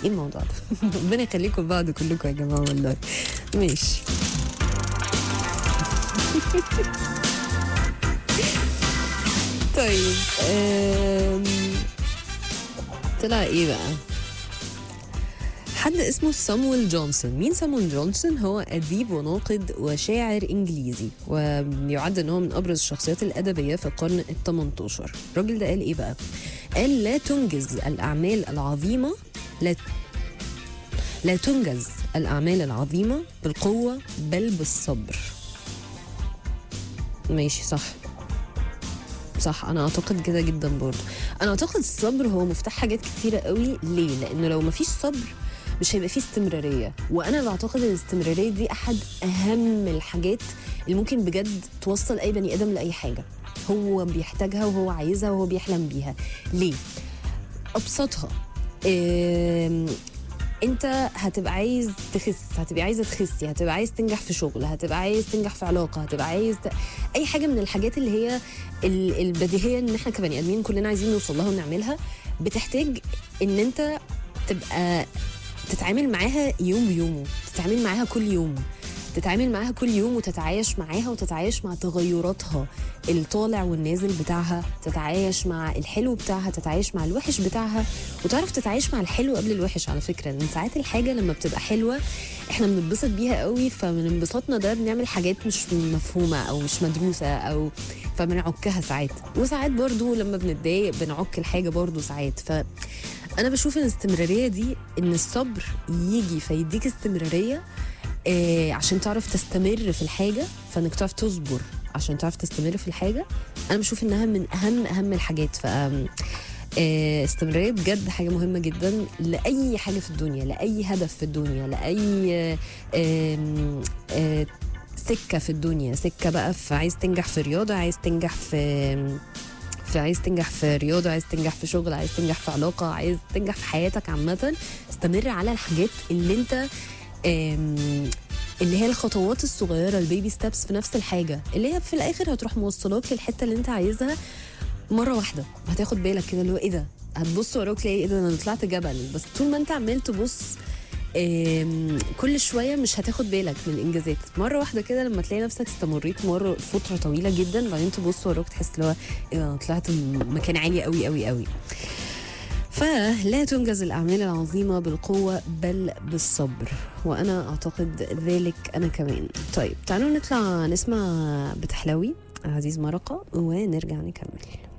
ايه الموضوع ده ربنا يخليكم بعض كلكم يا جماعه والله ماشي طيب أم... طلع ايه بقى حد اسمه سامويل جونسون مين سامويل جونسون هو أديب وناقد وشاعر إنجليزي ويعد أنه من أبرز الشخصيات الأدبية في القرن ال 18 الراجل ده قال إيه بقى قال لا تنجز الأعمال العظيمة لا لا تنجز الأعمال العظيمة بالقوة بل بالصبر ماشي صح صح انا اعتقد كده جدا برضه انا اعتقد الصبر هو مفتاح حاجات كتيره قوي ليه لانه لو مفيش صبر مش هيبقى فيه استمراريه وانا بعتقد ان الاستمراريه دي احد اهم الحاجات اللي ممكن بجد توصل اي بني ادم لاي حاجه هو بيحتاجها وهو عايزها وهو بيحلم بيها ليه ابسطها إيه انت هتبقى عايز تخس هتبقى عايزه تخسي هتبقى عايز تنجح في شغل هتبقى عايز تنجح في علاقه هتبقى عايز ت... اي حاجه من الحاجات اللي هي ال- البديهيه ان احنا كبني ادمين كلنا عايزين نوصل لها ونعملها بتحتاج ان انت تبقى تتعامل معاها يوم بيومه تتعامل معاها كل يوم تتعامل معاها كل يوم وتتعايش معاها وتتعايش مع تغيراتها الطالع والنازل بتاعها تتعايش مع الحلو بتاعها تتعايش مع الوحش بتاعها وتعرف تتعايش مع الحلو قبل الوحش على فكرة لأن ساعات الحاجة لما بتبقى حلوة احنا بنتبسط بيها قوي فمن انبساطنا ده بنعمل حاجات مش مفهومة أو مش مدروسة أو فبنعكها ساعات وساعات برضو لما بنتضايق بنعك الحاجة برضو ساعات ف انا بشوف ان الاستمراريه دي ان الصبر يجي فيديك استمراريه آه عشان تعرف تستمر في الحاجه فانك تعرف تصبر عشان تعرف تستمر في الحاجه انا بشوف انها من اهم اهم الحاجات ف آم، آه، استمرارية بجد حاجة مهمة جدا لأي حاجة في الدنيا لأي هدف في الدنيا لأي آه، آم، آه، سكة في الدنيا سكة بقى في عايز تنجح في رياضة عايز تنجح في في عايز تنجح في رياضة عايز تنجح في شغل عايز تنجح في علاقة عايز تنجح في حياتك عامة استمر على الحاجات اللي انت آم، اللي هي الخطوات الصغيرة البيبي ستابس في نفس الحاجة اللي هي في الآخر هتروح موصلاك للحتة اللي انت عايزها مرة واحدة هتاخد بالك كده اللي هو ايه ده هتبص وراك تلاقي ايه ده انا طلعت جبل بس طول ما انت عمال تبص آم، كل شويه مش هتاخد بالك من الانجازات مره واحده كده لما تلاقي نفسك استمريت مره فتره طويله جدا بعدين تبص وراك تحس اللي هو ايه ده أنا طلعت م- مكان عالي قوي قوي قوي فلا تنجز الأعمال العظيمة بالقوة بل بالصبر وأنا أعتقد ذلك أنا كمان طيب تعالوا نطلع نسمع بتحلوي عزيز مرقة ونرجع نكمل